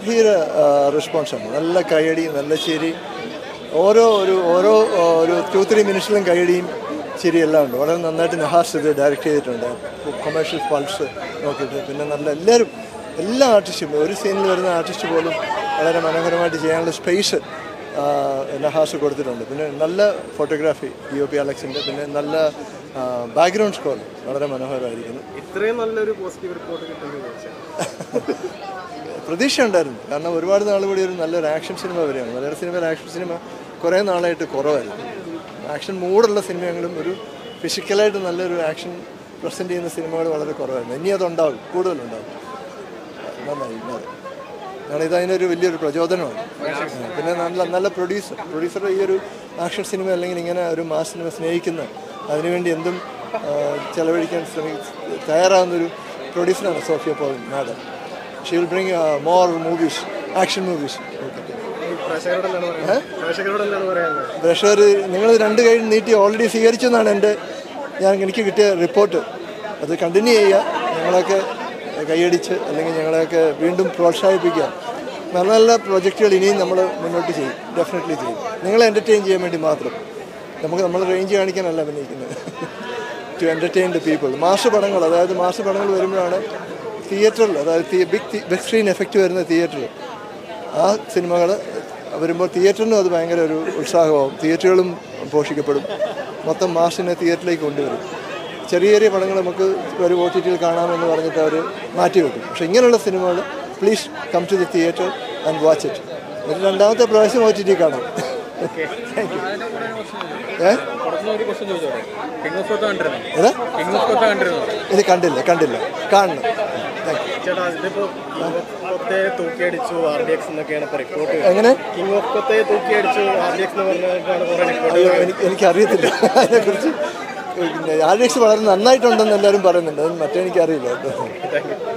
ഗംഭീര റെസ്പോൺസാണ് നല്ല കൈയടി നല്ല ചിരി ഓരോ ഒരു ഓരോ ആ, ഒരു ടു ത്രീ മിനിറ്റ്സിലും കൈയടിയും ചിരി എല്ലാം ഉണ്ട് വളരെ നന്നായിട്ട് നഹാസ് ഇത് ഡയറക്റ്റ് ചെയ്തിട്ടുണ്ട് കൊമേഴ്ഷ്യൽ പൾസ് നോക്കിയിട്ട് പിന്നെ നല്ല എല്ലാവരും എല്ലാ ആർട്ടിസ്റ്റും ഒരു സീനിൽ വരുന്ന ആർട്ടിസ്റ്റ് പോലും വളരെ മനോഹരമായിട്ട് ചെയ്യാനുള്ള സ്പേസ് നഹാസ് കൊടുത്തിട്ടുണ്ട് പിന്നെ നല്ല ഫോട്ടോഗ്രാഫി ഡി ഒ പി അലക്സിൻ്റെ പിന്നെ നല്ല ബാക്ക്ഗ്രൗണ്ട് സ്കോർ വളരെ മനോഹരമായിരിക്കുന്നു ഇത്രയും നല്ലൊരു പോസിറ്റീവ് റിപ്പോർട്ട് കിട്ടുമെന്ന് വിചാരിച്ചു പ്രതീക്ഷ ഉണ്ടായിരുന്നു കാരണം ഒരുപാട് നാൾ കൂടി ഒരു നല്ലൊരു ആക്ഷൻ സിനിമ വരികയാണ് മലയാള സിനിമയിൽ ആക്ഷൻ സിനിമ കുറേ നാളായിട്ട് കുറവായിരുന്നു ആക്ഷൻ മൂഡുള്ള സിനിമയെങ്കിലും ഒരു ഫിസിക്കലായിട്ട് നല്ലൊരു ആക്ഷൻ പ്രസൻറ്റ് ചെയ്യുന്ന സിനിമകൾ വളരെ കുറവായിരുന്നു ഇനി അതുണ്ടാവും കൂടുതലുണ്ടാവും നന്നായി നന്നായി കാരണം ഇത് അതിനൊരു വലിയൊരു പ്രചോദനമാണ് പിന്നെ നല്ല നല്ല പ്രൊഡ്യൂസർ പ്രൊഡ്യൂസർ ഈ ഒരു ആക്ഷൻ സിനിമ അല്ലെങ്കിൽ ഇങ്ങനെ ഒരു മാസ് സിനിമ സ്നേഹിക്കുന്ന അതിനുവേണ്ടി എന്തും ആ, ചെലവഴിക്കാൻ ശ്രമി തയ്യാറാവുന്നൊരു പ്രൊഡ്യൂസറാണ് Sophia Paul madam she will bring more movies action movies പ്രേക്ഷകരോട് എന്താണ് പറയുന്നത് പ്രേക്ഷകരോട് എന്താണ് പറയാനുള്ളത് പ്രഷർ നിങ്ങൾ രണ്ട് കൈ നീട്ടി ഓൾറെഡി സ്വീകരിച്ചു എന്നാണ് എൻ്റെ ഞാൻ എനിക്ക് കിട്ടിയ റിപ്പോർട്ട് അത് കണ്ടിന്യൂ ചെയ്യുക ഞങ്ങളൊക്കെ കൈയടിച്ച് അല്ലെങ്കിൽ ഞങ്ങളെയൊക്കെ വീണ്ടും പ്രോത്സാഹിപ്പിക്കുക നല്ല നല്ല പ്രോജക്റ്റുകൾ ഇനിയും നമ്മൾ മുന്നോട്ട് ചെയ്യും ഡെഫിനറ്റ്ലി ചെയ്യും നിങ്ങളെ എൻ്റർടൈൻ ചെയ്യാൻ വേണ്ടി മാത്രം നമുക്ക് നമ്മൾ റേഞ്ച് കാണിക്കാനല്ല അഭിനയിക്കുന്നത് to entertain the people mass പടങ്ങൾ അതായത് മാസ് പടങ്ങൾ വരുമ്പോഴാണ് തിയേറ്ററിൽ അതായത് ബിഗ് ബിഗ് സ്ക്രീൻ എഫക്റ്റ് വരുന്ന തിയേറ്ററിൽ ആ സിനിമകൾ വരുമ്പോൾ തിയേറ്ററിനും അത് ഭയങ്കര ഒരു ഉത്സാഹമാവും തിയേറ്ററുകളും പോഷിക്കപ്പെടും മൊത്തം മാസിനെ തിയേറ്ററിലേക്ക് കൊണ്ടുവരും ചെറിയ ചെറിയ പടങ്ങൾ നമുക്ക് ഒരു ഒ ടി ടിയിൽ കാണാമെന്ന് പറഞ്ഞിട്ട് അവർ മാറ്റിവെക്കും പക്ഷേ ഇങ്ങനെയുള്ള സിനിമകൾ please come to the theatre and watch it എന്നിട്ട് രണ്ടാമത്തെ പ്രാവശ്യം ഒ ടി ടി കാണാം താങ്ക് യു ഏ ഒരു ക്വസ്റ്റ്യൻ ചോദിച്ചോട്ടെ കിങ് ഓഫ് കൊത്ത കണ്ടിരുന്നു ഏതാ കിങ് ഓഫ് കൊത്ത കണ്ടിരുന്നു ഇത് കണ്ടില്ല കണ്ടില്ല കാണണം താങ്ക് യു ചേട്ടാ ഇതിപ്പോ കിങ് ഓഫ് കൊത്തയെ തൂക്കിയടിച്ചു ആർ ഡി എക്സ് എന്നൊക്കെയാണ് ഇപ്പൊ റിപ്പോർട്ട് എങ്ങനെ കിങ് ഓഫ് കൊത്തയെ തൂക്കിയടിച്ചു ആർ ഡി എക്സ് എന്ന് പറഞ്ഞിട്ടാണ് കുറെ റിപ്പോർട്ട് അയ്യോ എനിക്ക് എനിക്കറിയത്തില്ല അതിനെക്കുറിച്ച് പിന്നെ ആർഡിക്സ് വളരെ നന്നായിട്ടുണ്ടെന്ന് എല്ലാവരും പറയുന്നുണ്ട് അത് മറ്റേ എനിക്കറിയില്ല കേട്ടോ താങ്ക് യു